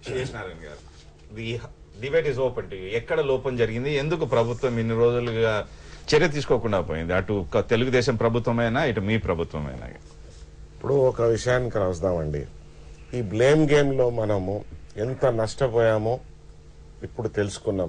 శేషనారాయణ garu the debate is open to ఎక్కడ లోపం జరిగింది ఎందుకు ప్రభుత్వం ఇన్ని రోజులుగా చర్య తీసుకోకుండా పోయింది అటు క- తెలుగుదేశం ప్రభుత్వమైనా ఇటు మీ ప్రభుత్వమైనా ఇప్పుడు ఒక విషయానికి వస్తామండి ఈ బ్లేమ్ గేమ్ లో మనము ఎంత నష్టపోయామో ఇప్పుడు తెలుసుకున్నాం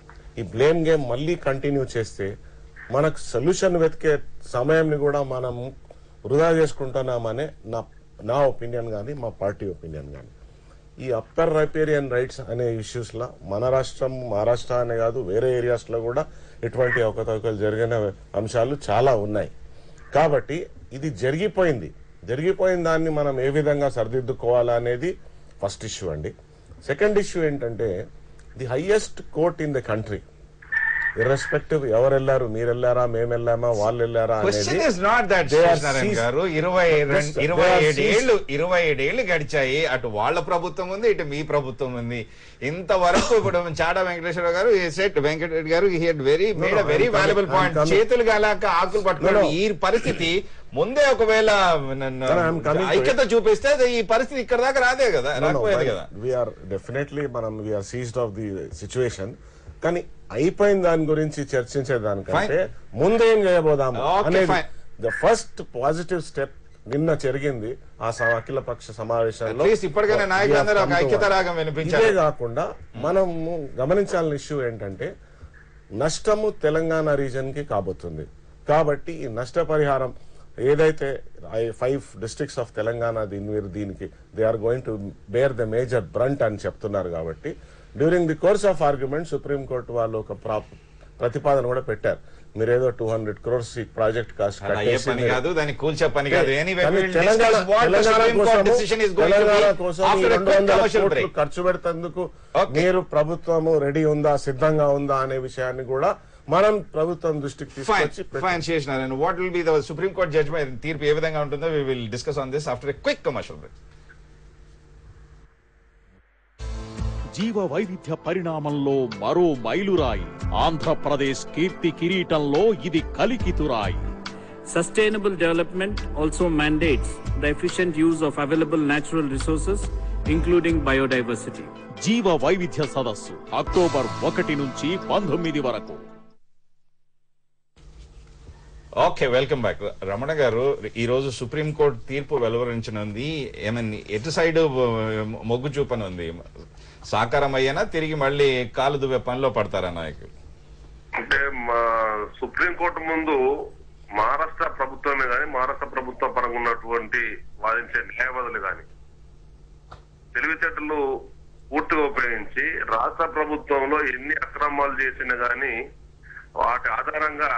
ఈ బ్లేమ్ గేమ్ మళ్ళీ కంటిన్యూ చేస్తే మనకు సొల్యూషన్ వెతికే సమయాన్ని కూడా మనం వృధా చేసుకుంటున్నామనే నా నా ఒపీనియన్ కానీ మా పార్టీ ఒపీనియన్ కానీ ఈ అప్పర్ రైపేరియన్ రైట్స్ అనే ఇష్యూస్ లో మన రాష్ట్రం మహారాష్ట్ర అనే కాదు వేరే ఏరియాస్ లో కూడా ఇటువంటి అవకతవకలు జరిగిన అంశాలు చాలా ఉన్నాయి కాబట్టి ఇది జరిగిపోయింది జరిగిపోయిన దాన్ని మనం ఏ విధంగా సరిదిద్దుకోవాలా అనేది ఫస్ట్ ఇష్యూ అండి సెకండ్ ఇష్యూ ఏంటంటే the highest court in the country irrespective ఎవరు వెళ్ళారు మీరు వెళ్ళారా మేము వెళ్ళామా వాళ్ళు వెళ్ళారా క్వశ్చన్ అనేది is not that They are Seshanarayana seized- garu ఇరవై రెండు- Yes, sir. ఇరవై They are ఏడు seized- ఏళ్ళు ఇరవై ఏడు ఏళ్ళు గడిచాయి అటు వాళ్ళ ప్రభుత్వం ఉంది ఇటు మీ ప్రభుత్వం ఉంది ఇంతవరకు ఇప్పుడు చాడా వెంకటేశ్వర గారు set Venkatareddy garu he had very made no, uh very I'm coming- valuable I'm point coming. చేతులు గాలాక ఆకులు పట్టుకోవడం No, no. ఈ పరిస్థితి ముందే ఒకవేళ నన్ను No, no, I'm coming to ఐక్యత చూపిస్తే అది ఈ పరిస్థితి ఇక్కడ దాకా రాదే కదా రాకపోయేది కదా వీఆర్ డెఫినెట్లీ మనం we're seized of the situation కానీ అయిపోయిన దాని గురించి చర్చించే దానికంటే Fine. ముందేం చేయబోదాము Okay, అనేది fine. The first positive step నిన్న జరిగింది ఆ స- అఖిల పక్ష సమావేశంలో At least ఇప్పటికైనా We నాయకులందరూ have ఒక come to ఐక్యత one. రాగం వినిపించారు. ఇదే కాకుండా మనము గమనించాల్సిన ఇష్యూ ఏంటంటే నష్టము తెలంగాణ రీజన్ కి కాబోతుంది కాబట్టి ఈ నష్టపరిహారం ఏదైతే ఫైవ్ డిస్ట్రిక్ట్స్ ఆఫ్ తెలంగాణ దీని మీరు దీనికి they are going to bear the major brunt అని చెప్తున్నారు కాబట్టి during the course of argument supreme court వాళ్ళు ఒక ప్రా- ప్రతిపాదన కూడా పెట్టారు మీరు ఏదో టూ హండ్రెడ్ క్రోర్స్ ఈ ప్రాజెక్ట్ కాస్ట్ అది అయ్యే పని కాదు దాన్ని కూల్చే పని కాదు ఎనీవే కానీ తెలంగాణ తెలంగాణ కోసము- తెలంగాణ కోసం ఈ రెండు వందల కోట్లు ఖర్చు పెడతందుకు Okay. మీరు ప్రభుత్వము రెడీ ఉందా సిద్ధంగా ఉందా అనే విషయాన్ని కూడా మనం ప్రభుత్వం దృష్టికి ఫైన్ తీసుకొచ్చి పెట్టి- ఫైన్ చేసినారు what will be the supreme court judgement తీర్పు ఏ విధంగా ఉంటుందో we will discuss on this after a quick commercial break జీవ వైవిధ్య పరిణామంలో మరో మైలురాయి ఆంధ్రప్రదేశ్ కీర్తి కిరీటంలో ఇది కలికితురాయి Sustainable development also mandates the efficient use of available natural resources, including biodiversity. జీవ వైవిధ్య సదస్సు అక్టోబర్ ఒకటి నుంచి పంతొమ్మిది వరకు ఓకే వెల్కమ్ బ్యాక్ రమణ గారు ఈ రోజు సుప్రీం కోర్ట్ తీర్పు వెలువరించనుంది ఏమని ఎటు సైడ్ మొగ్గు చూపనుంది సాకారం అయ్యేనా తిరిగి మళ్ళీ కాలు దువ్వే పనిలో పడతారా నాయకులు అంటే మా సుప్రీంకోర్టు ముందు మహారాష్ట్ర ప్రభుత్వమే గాని మహారాష్ట్ర ప్రభుత్వం పరంగా ఉన్నటువంటి వాదించే న్యాయవాదులు గాని తెలివితేటలు పూర్తిగా ఉపయోగించి రాష్ట్ర ప్రభుత్వంలో ఎన్ని అక్రమాలు చేసినా గాని వాటి ఆధారంగా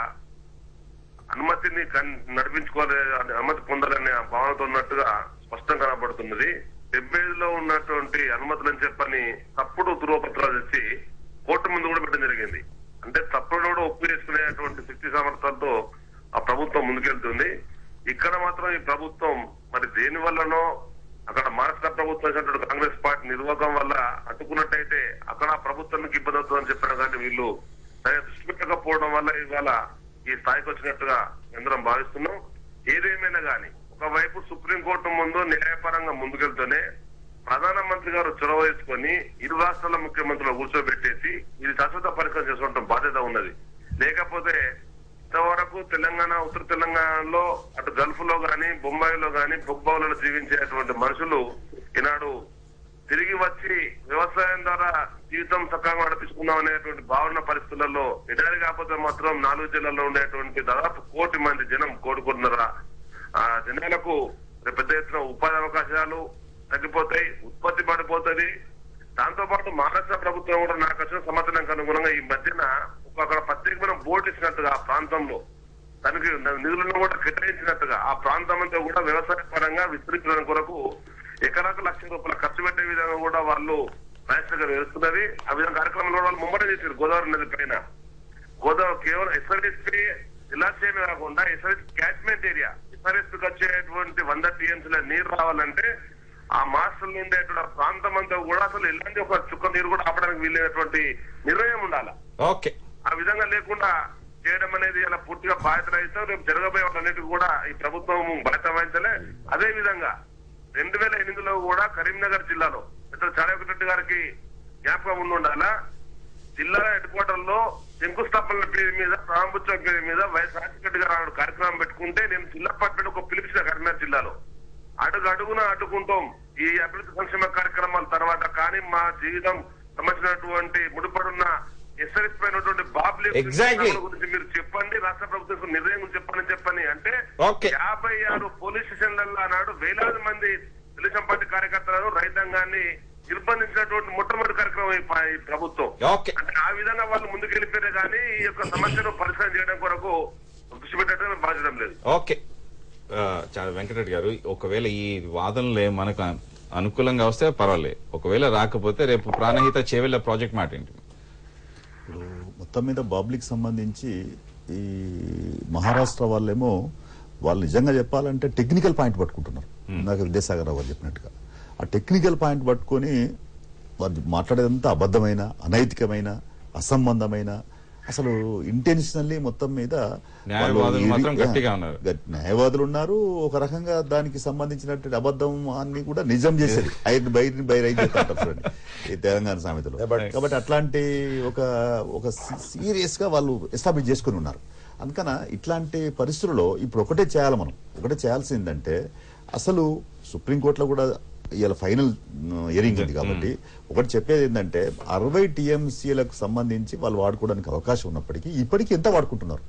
అనుమతిని కన్- నడిపించుకోవాలి అనే అనుమతి పొందాలనే ఆ భావనతో ఉన్నట్టుగా స్పష్టం కనబడుతున్నది డెబ్బై ఐదులో ఉన్నటువంటి అనుమతులని చెప్పని తప్పుడు ధృవపత్రాలు తెచ్చి కోర్టు ముందు కూడా పెట్టడం జరిగింది అంటే తప్పుడు కూడా ఒప్పు చేసుకునేటువంటి శక్తి సామర్థ్యాలతో ఆ ప్రభుత్వం ముందుకెళ్తుంది ఇక్కడ మాత్రం ఈ ప్రభుత్వం మరి దేని వల్లనో అక్కడ మహారాష్ట్ర ప్రభుత్వం చేసినటువంటి కాంగ్రెస్ పార్టీ నిర్వాహకం వల్ల అడ్డుకున్నట్టయితే అక్కడ ఆ ప్రభుత్వానికి ఇబ్బంది అవుతుందని చెప్పిన కానీ వీళ్ళు దాన్ని దృష్టి పెట్టకపోవడం వల్ల ఇవాళ ఈ స్థాయికి వచ్చినట్టుగా అందరం భావిస్తున్నాం ఏదేమైనా గాని ఒకవైపు సుప్రీంకోర్టు ముందు న్యాయపరంగా ముందుకెళ్తూనే ప్రధానమంత్రి గారు చొరవ తీసుకొని ఇరు రాష్ట్రాల ముఖ్యమంత్రులు కూర్చోబెట్టేసి ఇది శాశ్వత పరిష్కారం చేసుకోవడం బాధ్యత ఉన్నది లేకపోతే ఇంతవరకు తెలంగాణ ఉత్తర తెలంగాణలో అటు గల్ఫ్ లో గాని బొంబాయిలో గాని బొగ్బావులలో జీవించేటువంటి మనుషులు ఈనాడు తిరిగి వచ్చి వ్యవసాయం ద్వారా జీవితం సక్రమంగా నడిపించుకుందాం అనేటువంటి భావన పరిస్థితులలో ఎడారి కాకపోతే మాత్రం నాలుగు జిల్లాల్లో ఉండేటువంటి దాదాపు కోటి మంది జనం కోరుకుంటున్నారా ఆ జనాలకు రేపు పెద్ద ఎత్తున ఉపాధి అవకాశాలు తగ్గిపోతాయి ఉత్పత్తి పడిపోతుంది దాంతో పాటు మహారాష్ట్ర ప్రభుత్వం కూడా నాకు వచ్చిన సమాధానానికి అనుగుణంగా ఈ మధ్యన ఒక అక్కడ ప్రత్యేకమైన బోర్డు ఇచ్చినట్టుగా ఆ ప్రాంతంలో దానికి నిధులను కూడా కేటాయించినట్టుగా ఆ ప్రాంతం అంతా కూడా వ్యవసాయ పరంగా విస్తరించడం కొరకు ఎకరాకు లక్ష రూపాయలు ఖర్చు పెట్టే విధంగా కూడా వాళ్ళు రాజశేఖర్ గారు వేస్తున్నది ఆ విధంగా కార్యక్రమంలో వాళ్ళు ముమ్మరం చేశారు గోదావరి నది పైన గోదావరి కేవలం ఎస్ఆర్ఎస్పీ జలాశయమే కాకుండా ఎస్ఆర్ఎస్ క్యాచ్మెంట్ ఏరియా ఎస్ఆర్ఎస్పీకి వచ్చేటువంటి వంద టీఎంసీల నీరు రావాలంటే ఆ మాస్టర్లు ఉండేటువంటి ఆ ప్రాంతం అంతా కూడా అసలు ఎలాంటి ఒక చుక్క నీరు కూడా ఆపడానికి వీలైనటువంటి నిర్ణయం ఉండాలి ఓకే ఆ విధంగా లేకుండా చేయడం అనేది ఇలా పూర్తిగా బాధ్యత రహితం రేపు జరగబోయే వాటన్నిటికీ కూడా ఈ ప్రభుత్వం బాధ్యత వహించలే అదే విధంగా రెండు వేల ఎనిమిదిలో కూడా కరీంనగర్ జిల్లాలో ఇతర చాలా ఒకటి రెడ్డి గారికి జ్ఞాపకం ఉండి ఉండాలా జిల్లా హెడ్ క్వార్టర్ లో శంకుస్థాపనల పేరు మీద ప్రారంభోత్సవం పేరు మీద వైఎస్ రాజశేఖర రెడ్డి గారు ఆవిడ కార్యక్రమం పెట్టుకుంటే నేను జిల్లా పార్టీ ఒక పిలిపించిన కరీంనగర్ జిల్లాలో అడుగు అడుగున అడ్డుకుంటాం ఈ అభివృద్ధి సంక్షేమ కార్యక్రమాల తర్వాత కానీ మా జీవితం సంబంధించినటువంటి ముడిపడున్న ఎస్ఆర్ఎస్ పైనటువంటి బాబ్లీ Exactly. గురించి మీరు చెప్పండి రాష్ట్ర ప్రభుత్వం నిర్ణయం గురించి చెప్పండి చెప్పని అంటే Okay. యాభై ఆరు పోలీస్ స్టేషన్లలో ఆనాడు వేలాది మంది తెలుగుదేశం పార్టీ కార్యకర్తలను రైతాంగాన్ని నిర్బంధించినటువంటి మొట్టమొదటి కార్యక్రమం ఈ ప- ఈ ప్రభుత్వం ఓకే అంటే ఆ విధంగా వాళ్ళు ముందుకు వెళ్ళిపోయారే కానీ ఈ యొక్క సమస్యను పరిష్కారం చేయడం కొరకు దృష్టి పెట్టడం మేము భావించడం లేదు ఓకే ఆ, చాలా వెంకటరెడ్డి గారు ఒకవేళ ఈ వాదనలే మనకు అనుకూలంగా వస్తే పర్వాలేదు ఒకవేళ రాకపోతే రేపు ప్రాణహిత చేవెళ్ళ ప్రాజెక్ట్ మాట ఏంటి ఇప్పుడు మొత్తం మీద బాబ్లిక్ సంబంధించి ఈ మహారాష్ట్ర వాళ్ళేమో వాళ్ళు నిజంగా చెప్పాలంటే టెక్నికల్ పాయింట్ పట్టుకుంటున్నారు నాకు విద్యాసాగర్ రావు గారు చెప్పినట్టుగా ఆ టెక్నికల్ పాయింట్ పట్టుకొని వాళ్ళు మాట్లాడేదంతా అబద్ధమైన అనైతికమైన అసంబంధమైన అసలు ఇంటెన్షనల్లీ మొత్తం మీద న్యాయవాదులు వాళ్ళు మాత్రం ఇది- గట్టిగా ఉన్నారు. గట్- న్యాయవాదులు ఉన్నారు ఒక రకంగా దానికి సంబంధించినటువంటి అబద్ధం అన్ని కూడా నిజం చేసేది ఐదు బయట బయట చేస్తుంటారు చూడండి ఈ తెలంగాణ సామెతలో కాబట్టి అట్లాంటి ఒక ఒక సీరియస్ గా వాళ్ళు ఎస్టాబ్లిష్ చేసుకుని ఉన్నారు అందుకన ఇట్లాంటి పరిస్థితుల్లో ఇప్పుడు ఒకటే చేయాలి మనం ఒకటే చేయాల్సిందంటే అసలు సుప్రీంకోర్టులో కూడా ఇవాళ ఫైనల్ ఇయరింగ్ ఉంది కాబట్టి ఒకటి చెప్పేది ఏంటంటే అరవై టీఎంసీలకు సంబంధించి వాళ్ళు వాడుకోవడానికి అవకాశం ఉన్నప్పటికీ ఇప్పటికీ ఎంత వాడుకుంటున్నారు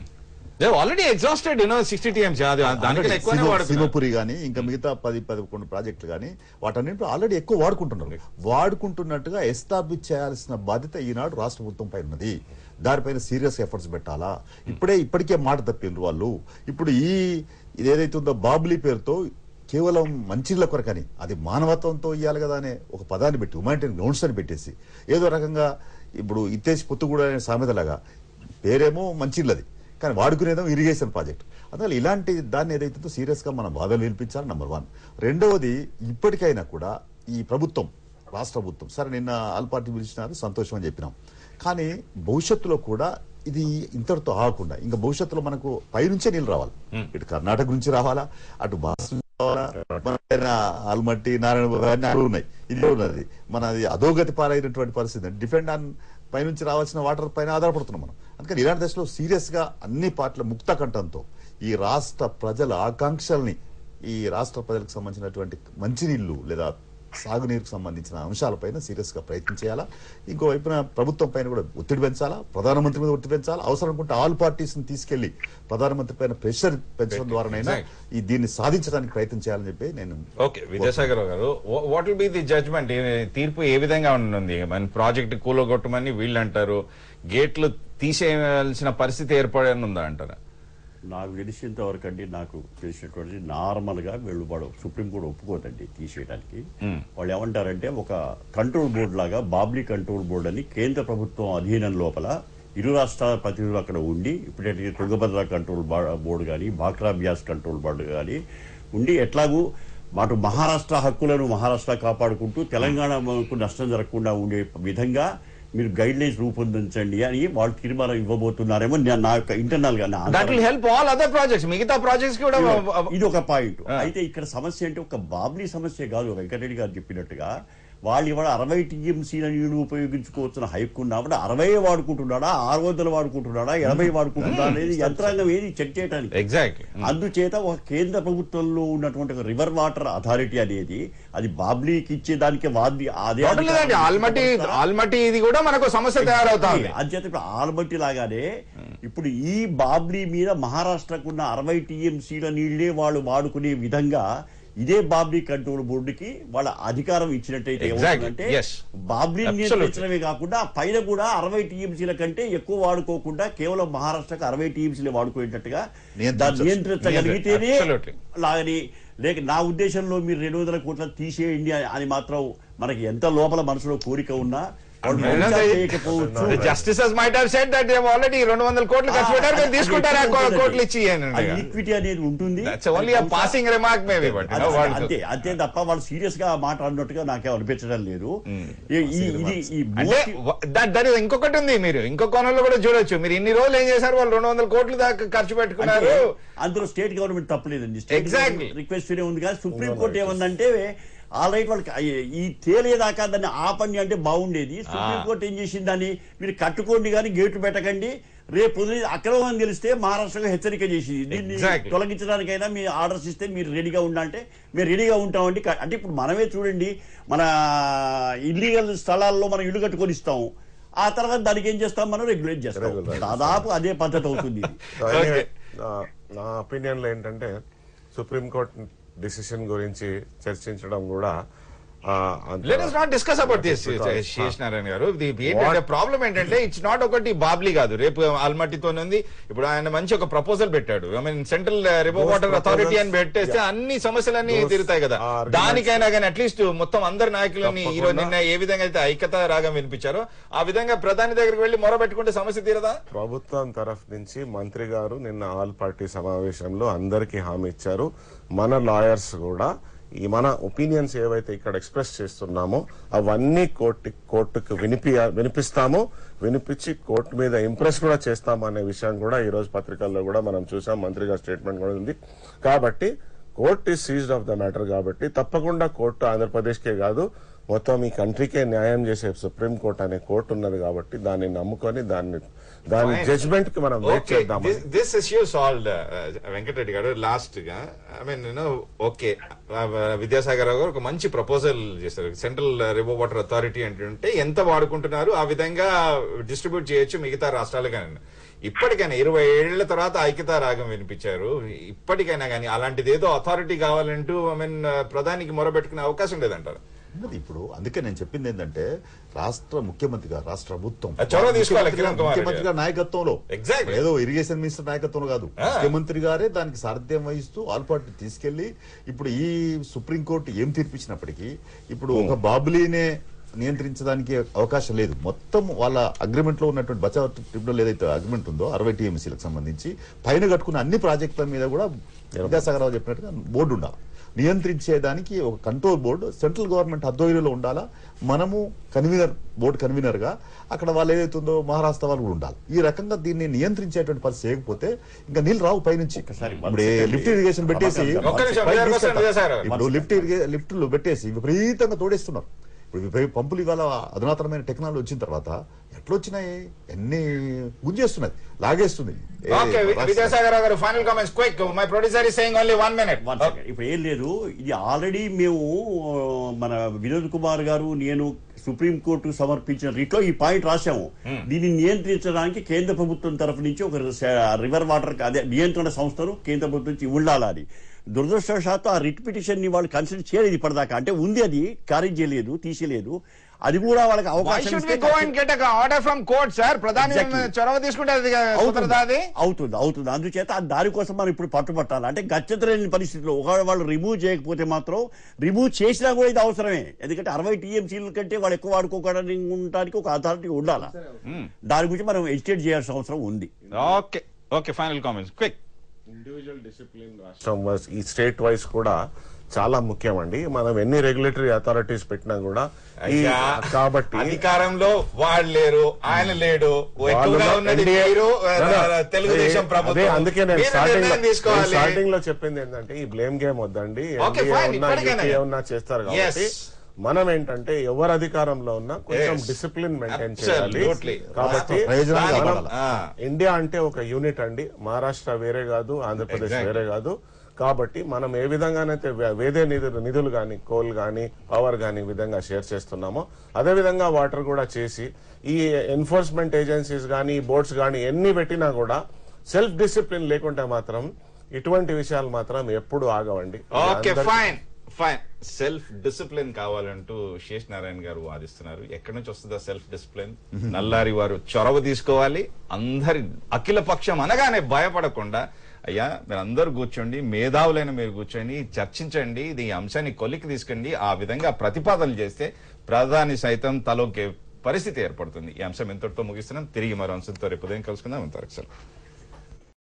already exhausted you know sixty TMC అది దానికన్నా ఎక్కువనే సింగ- వాడుతున్నారు సింగపూరి గానీ ఇంకా మిగతా పది పదకొండు ప్రాజెక్టులు గానీ వాటన్నింటిలో ఆల్రెడీ ఎక్కువ వాడుకుంటున్నారు వాడుకుంటున్నట్టుగా ఎస్టాబ్లిష్ చేయాల్సిన బాధ్యత ఈనాడు రాష్ట్ర ప్రభుత్వం పై ఉన్నది దానిపైన సీరియస్ ఎఫర్ట్స్ పెట్టాలా ఇప్పుడే ఇప్పటికే మాట తప్పిండ్రు వాళ్ళు ఇప్పుడు ఈ ఇది ఏదైతే ఉందో బాబులీ పేరుతో కేవలం మంచిళ్ళ కొరకని అది మానవత్వంతో ఇవ్వాలి కదా అనే ఒక పదాన్ని పెట్టి హ్యుమానిటరీ గ్రౌండ్స్ అని పెట్టేసి ఏదో రకంగా ఇప్పుడు ఇత్తేసి పొత్తుగూడ అనే సామెతలాగా పేరేమో మంచిళ్ళది కానీ వాడుకునేదేమో ఇరిగేషన్ ప్రాజెక్ట్ అందువల్ల ఇలాంటి దాన్ని ఏదైతుందో సీరియస్ గా మనం బాధలు నిలిపించాలి నంబర్ వన్ రెండవది ఇప్పటికైనా కూడా ఈ ప్రభుత్వం రాష్ట్ర ప్రభుత్వం సరే నిన్న ఆల్ పార్టీ పిలిచినారు సంతోషం అని చెప్పినాం కానీ భవిష్యత్తులో కూడా ఇది ఇంతటితో ఆగకుండా ఇంకా భవిష్యత్తులో మనకు పైనుంచే నీళ్ళు రావాలి ఇటు కర్ణాటక నుంచి రావాలా అటు బాస్ నుంచి రావాలా మన పైన ఆల్మట్టి నారాయణ బాబు అన్ని అడుగు ఉన్నాయి ఇది ఉన్నది మనది అధోగతి పాలైనటువంటి పరిస్థితి డిపెండ్ ఆన్ పైనుంచి రావాల్సిన వాటర్ పైన ఆధారపడుతున్నాం మనం అందుకని ఇలాంటి దశలో సీరియస్ గా అన్ని పార్టీల ముక్త కంఠంతో ఈ రాష్ట్ర ప్రజల ఆకాంక్షల్ని ఈ రాష్ట్ర ప్రజలకు సంబంధించినటువంటి మంచినీళ్లు లేదా సాగునీరుకు సంబంధించిన అంశాలపైన సీరియస్ గా ప్రయత్నం చేయాలా ఇంకో వైపున ప్రభుత్వం పైన కూడా ఒత్తిడి పెంచాలా ప్రధానమంత్రి మీద ఒత్తిడి పెంచాలా అవసరం అనుకుంటే ఆల్ పార్టీస్ ని తీసుకెళ్లి ప్రధానమంత్రి పైన ప్రెషర్ పెంచడం ద్వారానైనా ఈ దీన్ని సాధించడానికి ప్రయత్నం చేయాలని చెప్పి నేను okay Vidyasagar Rao garu what will be the judgement తీర్పు ఏ విధంగా ఉంటుంది మన ప్రాజెక్ట్ కూలగొట్టమని వీళ్ళు అంటారు గేట్లు తీసేయాల్సిన పరిస్థితి ఏర్పడని ఉందా అంటారా నాకు తెలిసినంత వరకు అండి నాకు తెలిసినటువంటి నార్మల్ గా వీళ్ళు వాడు సుప్రీం కోర్టు ఒప్పుకోదండి తీసేయడానికి వాళ్ళు ఏమంటారంటే ఒక కంట్రోల్ బోర్డు లాగా బాబ్లీ కంట్రోల్ బోర్డు అని కేంద్ర ప్రభుత్వం అధీనం లోపల ఇరు రాష్ట్రాల ప్రతినిధులు అక్కడ ఉండి ఇప్పుడైతే తుంగభద్ర కంట్రోల్ బా- బోర్డు కానీ బాక్రా బ్యాస్ కంట్రోల్ బోర్డు కానీ ఉండి ఎట్లాగూ మాటు మహారాష్ట్ర హక్కులను మహారాష్ట్ర కాపాడుకుంటూ తెలంగాణకు నష్టం జరగకుండా ఉండే విధంగా మీరు గైడ్ లైన్స్ రూపొందించండి అని వాళ్ళు తీర్మానం ఇవ్వబోతున్నారేమో నా- నా యొక్క ఇంటర్నల్ గా నా that will help all other projects మిగతా ప్రాజెక్ట్స్ కూడా ఇది ఒక పాయింట్ అయితే ఇక్కడ సమస్య అంటే ఒక బాబ్లీ సమస్య కాదు వెంకటరెడ్డి గారు చెప్పినట్టుగా వాళ్ళు ఇవాళ అరవై టీఎంసీల నీళ్లు ఉపయోగించుకోవచ్చిన హైక్ ఉన్నప్పుడు అరవై వాడుకుంటున్నాడా ఆరు వందలు వాడుకుంటున్నాడా ఎనభై వాడుకుంటున్నాడా అనేది యంత్రాంగం ఏది చెక్ చేయడానికి ఎగ్జాక్ట్లీ అందుచేత ఒక కేంద్ర ప్రభుత్వంలో ఉన్నటువంటి ఒక రివర్ వాటర్ అథారిటీ అనేది అది బాబ్లీకి ఇచ్చేదానికి వాది అదే టోటల్ లేదండి ఆల్మట్టి ఆల్మట్టి ఇది కూడా మనకు సమస్య తయారవుతా ఉంది అంచేత ఇప్పుడు ఆల్బట్టి లాగానే ఇప్పుడు ఈ బాబ్లీ మీద మహారాష్ట్రకున్న అరవై టీఎంసీల నీళ్లే వాళ్ళు వాడుకునే విధంగా ఇదే బాబ్లీ కంట్రోల్ బోర్డుకి వాళ్ళ అధికారం ఇచ్చినట్టయితే Exactly. ఏమవుతుందంటే Yes. బాబ్లీ Absolutely. నియంత్రించడమే కాకుండా ఆ పైన కూడా అరవై టీఎంసీల కంటే ఎక్కువ వాడుకోకుండా కేవలం మహారాష్ట్రకు అరవై టీఎంసీలే వాడుకునేటట్టుగా నియంత్రించొచ్చు. దాన్ని నియంత్రించగలిగితేనే Absolutely. లాగని లేక నా ఉద్దేశంలో మీరు రెండు వందల కోట్ల తీసేయండి అని మాత్రం మనకి ఎంత లోపల మనసులో కోరిక ఉన్నా వాళ్ళు బహుశా చేయకపోవచ్చు. Justices might have said that already రెండు వందల కోట్లు ఖర్చు పెట్టారు మీరు తీసుకుంటారా కో- కోట్లు ఇచ్చి ఈక్విటీ అనేది ఉంటుంది that's only uh passing remark maybe but అది- అది- అంతే అంతే తప్ప వాళ్ళు సీరియస్ గా ఆ మాట అన్నట్టుగా నాకేం అనిపించడం లేదు ఈ- ఈ- ఇది ఈ అంటే most- దాని ఇంకొకటి ఉంది మీరు ఇంకో కోణంలో కూడా చూడొచ్చు మీరు ఇన్ని రోజులు ఏం చేశారు వాళ్ళు రెండు వందల కోట్లు దాకా ఖర్చు అంటే పెట్టుకున్నారు అందులో స్టేట్ గవర్నమెంట్ తప్పలేదండి Exactly. రిక్వెస్ట్ ఉంది కానీ సుప్రీం కోర్టు ఏమందంటే ఆల్ రైట్ వాళ్ళకి అయ్యే- ఈ తేలేదాకా దాన్ని ఆపండి అంటే బాగుండేది సుప్రీంకోర్టు ఏం చేసింది దాన్ని మీరు కట్టుకోండి కానీ గేట్లు పెట్టకండి రేపు ఉదయం అక్రమం అని తెలిస్తే మహారాష్ట్రకు హెచ్చరిక చేసింది దీన్ని Exactly. తొలగించడానికైనా మీరు ఆర్డర్స్ ఇస్తే మీరు రెడీగా ఉండాలంటే మీరు రెడీగా ఉంటామండి క- అంటే ఇప్పుడు మనమే చూడండి మన ఇల్లీగల్ స్థలాల్లో మనం ఇల్లు కట్టుకొని ఇస్తాం ఆ తర్వాత దానికి ఏం చేస్తాం మనం రెగ్యులేట్ చేస్తాం Regulate. దాదాపు అదే పద్ధతి అవుతుంది ఇది. So anyway, Okay. నా- నా ఒపీనియన్ లో ఏంటంటే సుప్రీంకోర్టు డిసిషన్ గురించి చర్చించడం కూడా ఆ, అంత- let us not discuss about this Because, Sesh Narayana garu ఇది ఏంటంటే ప్రాబ్లం ఏంటంటే ఇట్స్ నాట్ ఒకటి బాబ్లీ కాదు రేపు అల్మట్టితో ఉంది ఇప్పుడు ఆయన మంచి ఒక ప్రపోజల్ పెట్టాడు I mean central river Those water authority అని proposals, పెట్టేస్తే yeah. అన్ని సమస్యలన్నీ Those తీరుతాయి కదా are arguments. దానికైనా కానీ అట్లీస్ట్ మొత్తం అందరు నాయకులని ఈ రోజు తప్పకుండా. నిన్న ఏ విధంగా అయితే ఐక్యత రాగం వినిపించారో ఆ విధంగా ప్రధాని దగ్గరికి వెళ్లి మొర పెట్టుకుంటే సమస్య తీరదా ప్రభుత్వం తరఫు నుంచి మంత్రి గారు నిన్న ఆల్ పార్టీ సమావేశంలో అందరికీ హామీ ఇచ్చారు మన లాయర్స్ కూడా ఈ మన ఒపీనియన్స్ ఏవైతే ఇక్కడ ఎక్స్ప్రెస్ చేస్తున్నామో అవన్నీ కోర్టు కోర్టుకు వినిపి వినిపిస్తాము వినిపించి కోర్టు మీద ఇంప్రెస్ కూడా చేస్తాము అనే విషయం కూడా ఈ రోజు పత్రికల్లో కూడా మనం చూసాం మంత్రి గారి స్టేట్మెంట్ కూడా ఉంది కాబట్టి court is seized of the matter కాబట్టి తప్పకుండా కోర్టు ఆంధ్రప్రదేశ్కే కాదు మొత్తం ఈ కంట్రీకే న్యాయం చేసే సుప్రీం కోర్ట్ అనే కోర్టు ఉన్నది కాబట్టి దాన్ని నమ్ముకొని దాన్ని దాని Fine. జడ్జ్మెంట్ కి మనం వెయిట్ ఓకే చేద్దాం this issue solved Venkatareddy garu last గా ఐ మీన్ నేను ఓకే విద్యాసాగర్ రావు గారు ఒక మంచి ప్రపోజల్ చేశారు సెంట్రల్ రివర్ వాటర్ అథారిటీ అంటుంటే ఎంత వాడుకుంటున్నారు ఆ విధంగా డిస్ట్రిబ్యూట్ చేయొచ్చు మిగతా రాష్ట్రాలు కానీ ఇప్పటికైనా ఇరవై ఏళ్ల తర్వాత ఐక్యత రాగం వినిపించారు ఇప్పటికైనా కానీ అలాంటిది ఏదో అథారిటీ కావాలంటూ ఐ మీన్ ప్రధానికి మొరబెట్టుకునే అవకాశం లేదంటారు ఉన్నది ఇప్పుడు అందుకే నేను చెప్పింది ఏంటంటే రాష్ట్ర ముఖ్యమంత్రిగా రాష్ట్ర ప్రభుత్వం ఆ చొరవ తీసుకోవాలి ముఖ్యమంత్రి కిరణ్ కుమార్ రెడ్డి. ముఖ్యమంత్రి గారి నాయకత్వంలో Exactly. ఏదో ఇరిగేషన్ మినిస్టర్ నాయకత్వంలో కాదు ఆ. ముఖ్యమంత్రి గారే దానికి సారథ్యం వహిస్తూ ఆల్ పార్టీ తీసుకెళ్లి ఇప్పుడు ఈ సుప్రీంకోర్టు ఏం తీర్పిచ్చినప్పటికీ ఇప్పుడు ఒక బాబులీనే నియంత్రించడానికి అవకాశం లేదు మొత్తం వాళ్ళ అగ్రిమెంట్ లో ఉన్నటువంటి బచావ్ ట్రిబ్యునల్ ఏదైతే అగ్రిమెంట్ ఉందో అరవై టీఎంసీలకు సంబంధించి పైన కట్టుకున్న అన్ని ప్రాజెక్టుల మీద కూడా విద్యాసాగర్ రావు చెప్పినట్టుగా బోర్డు ఉండాలి నియంత్రించేదానికి ఒక కంట్రోల్ బోర్డు సెంట్రల్ గవర్నమెంట్ ఆధ్వర్యంలో ఉండాలా మనము కన్వీనర్ బోర్డు కన్వీనర్ గా అక్కడ వాళ్ళు ఏదైతే ఉందో మహారాష్ట్ర వాళ్ళు కూడా ఉండాలి ఈ రకంగా దీన్ని నియంత్రించేటువంటి పరిస్థితి చేయకపోతే ఇంకా నీళ్ళు రావు పైనుంచి ఒకసారి one ఇప్పుడు second. లిఫ్ట్ ఇరిగేషన్ పెట్టేసి ఒక్క నిమిషం, పైకి విజయ్ తీసుకెళ్తారు. విజయసాయి గారు. ఇప్పుడు లిఫ్ట్ ఇరిగే లిఫ్ట్లు పెట్టేసి విపరీతంగా తోడేస్తున్నారు ఇప్పుడు విపరీ- పంపులు ఇవాళ అధునాతనమైన టెక్నాలజీ వచ్చిన తర్వాత ఎట్లా వచ్చినాయి ఎన్ని గుంజేస్తున్నాయి లాగేస్తుంది ఏ, ఓకే రాష్ట్ర- Vidyasagar Rao garu final comments quick my producer is saying only one minute One second. ఇప్పుడు ఏం లేదు ఇది ఆల్రెడీ మేము ఆ, మన వినోద్ కుమార్ గారు నేను సుప్రీం కోర్టు సమర్పించిన రిట్లో ఈ పాయింట్ రాశాము దీన్ని నియంత్రించడానికి కేంద్ర ప్రభుత్వం తరఫు నుంచి ఒక రివర్ వాటర్ అదే నియంత్రణ సంస్థను కేంద్ర ప్రభుత్వం నుంచి ఉండాలని దురదృష్టవశాత్తు ఆ రిట్ పిటిషన్ ని వాళ్ళు కన్సిడర్ చేయలేదు ఇప్పటిదాకా అంటే ఉంది అది ఖారీజ్ చేయలేదు తీసేయలేదు అది కూడా వాళ్ళకి వై అవకాశం షుడ్ ఇస్తే we go and get order from court sir ప్రధాని Exactly. చొరవ తీసుకుంటే అది అవుతుంది కుదరదా అది అవుతుంది అవుతుంది అందుచేత ఆ దానికోసం మనం ఇప్పుడు పట్టుబట్టాలి అంటే గచ్చతలేని పరిస్థితిలో ఒకవేళ వాళ్ళు రిమూవ్ చేయకపోతే మాత్రం రిమూవ్ చేసినా కూడా ఇది అవసరమే ఎందుకంటే అరవై టీఎంసీల కంటే వాళ్ళు ఎక్కువ వాడుకోవడానికి ఉండడానికి ఒక అథారిటీ ఉండాలి దాని గురించి మనం ఎడ్యుకేట్ చేయాల్సిన అవసరం ఉంది okay okay final comments quick individual discipline రాష్ట్రం వైస్ ఈ స్టేట్ వైస్ కూడా చాలా ముఖ్యం అండి మనం ఎన్ని రెగ్యులేటరీ అథారిటీస్ పెట్టినా కూడా ఈ అయ్యా, కాబట్టి అధికారంలో వాళ్ళు లేరు ఆయన లేడు ఎక్కువగా వాళ్ళు ఉన్నది NDA మీరు No, no. తెలుగుదేశం అదే ప్రభుత్వం అందుకే నేను మీరు స్టార్టింగ్ నిర్ణయం తీసుకోవాలి స్టార్టింగ్ లో చెప్పింది ఏంటంటే ఈ బ్లేమ్ గేమ్ వద్దండి Okay, NDA fine, ఉన్నా ఇప్పటికైనా. UPA ఉన్నా చేస్తారు కాబట్టి Yes. మనం ఏంటంటే ఎవరు అధికారంలో ఉన్నా కొంచెం Yes. డిసిప్లిన్ మెయింటైన్ చేయాలి Absolutely. కాబట్టి ప్రయోజనాలు మనం- కావాలా? ఆ. ఇండియా అంటే ఒక యూనిట్ అండి మహారాష్ట్ర వేరే కాదు ఆంధ్రప్రదేశ్ Exactly. వేరే కాదు కాబట్టి మనం ఏ విధంగానైతే వే- వేరే నిధులు నిధులు కానీ కోల్ కానీ పవర్ కానీ ఈ విధంగా షేర్ చేస్తున్నామో అదే విధంగా వాటర్ కూడా చేసి ఈ ఎన్ఫోర్స్మెంట్ ఏజెన్సీస్ కానీ బోర్డ్స్ కానీ ఎన్ని పెట్టినా కూడా సెల్ఫ్ డిసిప్లిన్ లేకుంటే మాత్రం ఇటువంటి విషయాలు మాత్రం ఎప్పుడు ఆగవండి ఓకే అందరి- ఫైన్ ఫైన్ సెల్ఫ్ డిసిప్లిన్ కావాలంటూ శేష్ నారాయణ గారు వాదిస్తున్నారు ఎక్కడి నుంచి వస్తుందా సెల్ఫ్ డిసిప్లిన్ నల్లారి వారు చొరవ తీసుకోవాలి అందరి అఖిల పక్షం అనగానే భయపడకుండా అయ్యా మీరు అందరూ కూర్చోండి మేధావులైన మీరు కూర్చొని చర్చించండి ఇది ఈ అంశాన్ని కొలికి తీసుకండి ఆ విధంగా ప్రతిపాదనలు చేస్తే ప్రధాని సైతం తలొకే పరిస్థితి ఏర్పడుతుంది ఈ అంశం ఎంతటితో ముగిస్తున్నాం తిరిగి మరో అంశంతో రేపు ఉదయం కలుసుకుందాం అంతవరకు సెలవు